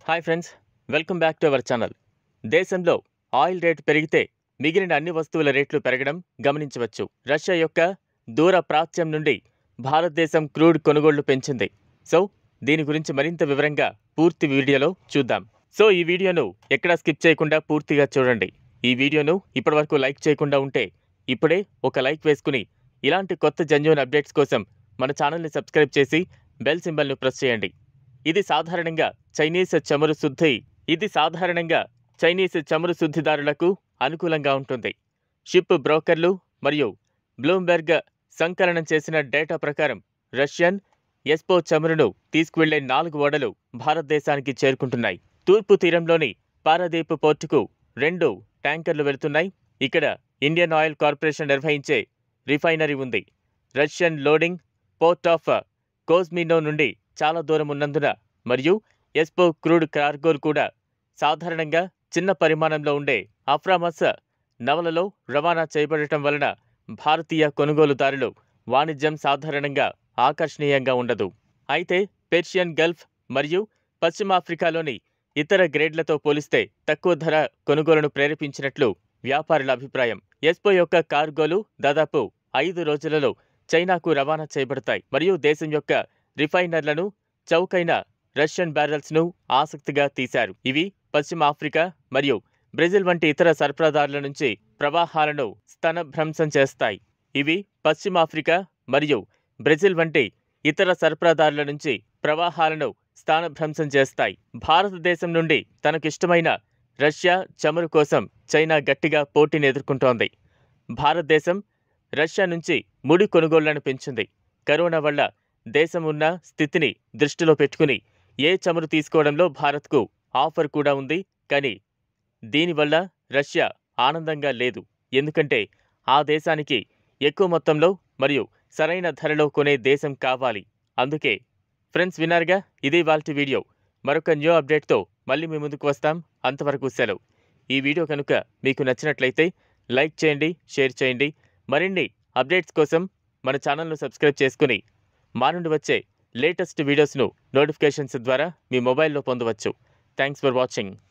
hi friends welcome back to our channel దేశంలో oil rate పెరిగితే మిగిలిన అన్ని వస్తువుల రేట్లు పెరగడం గమనించవచ్చు రష్యా యొక్క దూర ప్రాచ్యం నుండి భారతదేశం క్రూడ్ కొనుగోళ్లు పెంచింది సో దీని గురించి మరింత వివరంగా పూర్తి వీడియోలో చూద్దాం సో ఈ వీడియోను ఎక్కడా స్కిప్ చేయకుండా పూర్తిగా చూడండి ఈ వీడియోను ఇప్పటివరకు లైక్ చేయకుండా ఉంటే ఇప్పుడే ఒక లైక్ వేసుకుని ఇలాంటి కొత్త జెన్యున్ అప్డేట్స్ కోసం మన ఛానల్ని సబ్స్క్రైబ్ చేసి బెల్ సింబల్ను ప్రెస్ చేయండి ఇది సాధారణంగా చైనీస్ చమురు శుద్ధి ఇది సాధారణంగా చైనీస్ చమురు శుద్ధిదారులకు అనుకూలంగా ఉంటుంది షిప్ బ్రోకర్లు మరియు బ్లూంబెర్గ్ సంకలనం చేసిన డేటా ప్రకారం రష్యన్ ఎస్పో చమురును తీసుకువెళ్లే నాలుగు ఓడలు భారతదేశానికి చేరుకుంటున్నాయి తూర్పు తీరంలోని పారాదీప్ పోర్టుకు రెండు ట్యాంకర్లు వెళుతున్నాయి ఇక్కడ ఇండియన్ ఆయిల్ కార్పొరేషన్ నిర్వహించే రిఫైనరీ ఉంది Russian loading port of Kozmino నుండి చాలా దూరం ఉన్నందున మరియు ఎస్పో క్రూడ్ కార్గోలు కూడా సాధారణంగా చిన్న పరిమాణంలో ఉండే అఫ్రామస్ నవలలో రవాణా చేయబడటం వలన భారతీయ కొనుగోలుదారులు వాణిజ్యం సాధారణంగా ఆకర్షణీయంగా ఉండదు అయితే పెర్షియన్ గల్ఫ్ మరియు పశ్చిమాఫ్రికాలోని ఇతర గ్రేడ్లతో పోలిస్తే తక్కువ ధర కొనుగోలును ప్రేరేపించినట్లు వ్యాపారుల అభిప్రాయం ఎస్పో యొక్క కార్గోలు దాదాపు ఐదు రోజులలో చైనాకు రవాణా చేయబడతాయి మరియు దేశం యొక్క రిఫైనర్లను చౌకైన రష్యన్ బ్యారెల్స్ ను ఆసక్తిగా తీశారు ఇవి పశ్చిమ ఆఫ్రికా మరియు బ్రెజిల్ వంటి ఇతర సరఫరాదారుల నుంచి ప్రవాహాలను స్తనభ్రంశం చేస్తాయి ఇవి పశ్చిమ ఆఫ్రికా మరియు బ్రెజిల్ వంటి ఇతర సరఫరాదారుల నుంచి ప్రవాహాలను స్థానభ్రంశం చేస్తాయి భారతదేశం నుండి తనకిష్టమైన రష్యా చమురు కోసం చైనా గట్టిగా పోటీని ఎదుర్కొంటోంది భారతదేశం రష్యా నుంచి ముడి కొనుగోళ్లను పెంచింది కరోనా వల్ల దేశం ఉన్న స్థితిని దృష్టిలో పెట్టుకుని ఏ చమురు తీసుకోవడంలో భారత్కు ఆఫర్ కూడా ఉంది కానీ దీనివల్ల రష్యా ఆనందంగా లేదు ఎందుకంటే ఆ దేశానికి ఎక్కువ మొత్తంలో మరియు సరైన ధరలో కొనే దేశం కావాలి అందుకే ఫ్రెండ్స్ విన్నారుగా ఇది వాళ్ళ వీడియో మరొక న్యూ అప్డేట్తో మళ్ళీ మీ ముందుకు వస్తాం అంతవరకు సెలవు ఈ వీడియో కనుక మీకు నచ్చినట్లయితే లైక్ చేయండి షేర్ చేయండి మరిన్ని అప్డేట్స్ కోసం మన ఛానల్ను సబ్స్క్రైబ్ చేసుకుని మా నుండి వచ్చే లేటెస్ట్ వీడియోస్ను నోటిఫికేషన్స్ ద్వారా మీ మొబైల్లో పొందవచ్చు థ్యాంక్స్ ఫర్ వాచింగ్